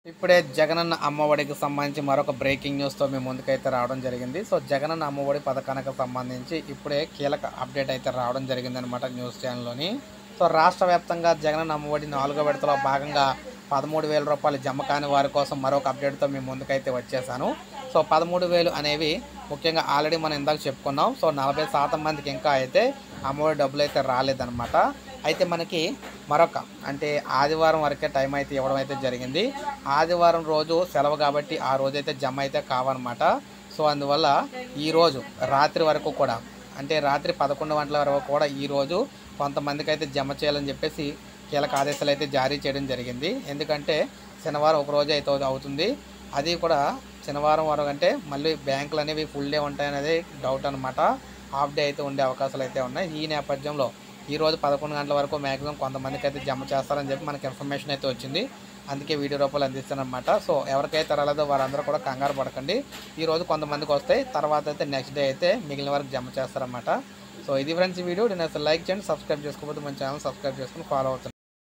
ఇప్పుడే జగనన్న అమ్మఒడికి సంబంధించి మరొక బ్రేకింగ్ న్యూస్తో మీ ముందుకైతే రావడం జరిగింది సో జగనన్న అమ్మఒడి పథకానికి సంబంధించి ఇప్పుడే కీలక అప్డేట్ అయితే రావడం జరిగింది అనమాట న్యూస్ ఛానల్లోని సో రాష్ట్ర వ్యాప్తంగా జగనన్న అమ్మఒడి నాలుగో విడతలో భాగంగా పదమూడు వేల రూపాయలు జమ కాని వారి కోసం మరొక అప్డేట్తో మీ ముందుకైతే వచ్చేసాను సో పదమూడు వేలు అనేవి ముఖ్యంగా ఆల్రెడీ మనం ఇందాక చెప్పుకున్నాం సో నలభై శాతం మందికి ఇంకా అయితే అమ్మఒడి డబ్బులు అయితే రాలేదన్నమాట అయితే మనకి మరొక అంటే ఆదివారం వరకే టైం అయితే ఇవ్వడం అయితే జరిగింది ఆదివారం రోజు సెలవు కాబట్టి ఆ రోజు అయితే జమ అయితే కావన్నమాట సో అందువల్ల ఈరోజు రాత్రి వరకు కూడా అంటే రాత్రి పదకొండు గంటల వరకు కూడా ఈరోజు కొంతమందికి అయితే జమ చేయాలని చెప్పేసి కీలక ఆదేశాలు అయితే జారీ చేయడం జరిగింది ఎందుకంటే శనివారం ఒక రోజు అయితే అవుతుంది అది కూడా శనివారం వరకు అంటే మళ్ళీ బ్యాంకులు అనేవి ఫుల్ డే ఉంటాయనేది డౌట్ అనమాట హాఫ్ డే అయితే ఉండే అవకాశాలు అయితే ఉన్నాయి ఈ నేపథ్యంలో ఈ రోజు పదకొండు గంటల వరకు మ్యాక్సిమం కొంతమందికి అయితే జమ చేస్తారని చెప్పి మనకి ఇన్ఫర్మేషన్ అయితే వచ్చింది అందుకే వీడియో రూపాయలు అందిస్తానమాట సో ఎవరికైతే రాలేదో వారందరూ కూడా కంగారు పడకండి ఈ రోజు కొంతమందికి వస్తాయి తర్వాత అయితే నెక్స్ట్ డే అయితే మిగిలిన వరకు జమ చేస్తారన్నమాట సో ఇది ఫ్రెండ్స్ ఈ వీడియో నేను అసలు లైక్ చేయండి సబ్స్క్రైబ్ చేసుకోకపోతే మన ఛానల్ సబ్స్క్రైబ్ చేసుకుని ఫాలో అవుతుంది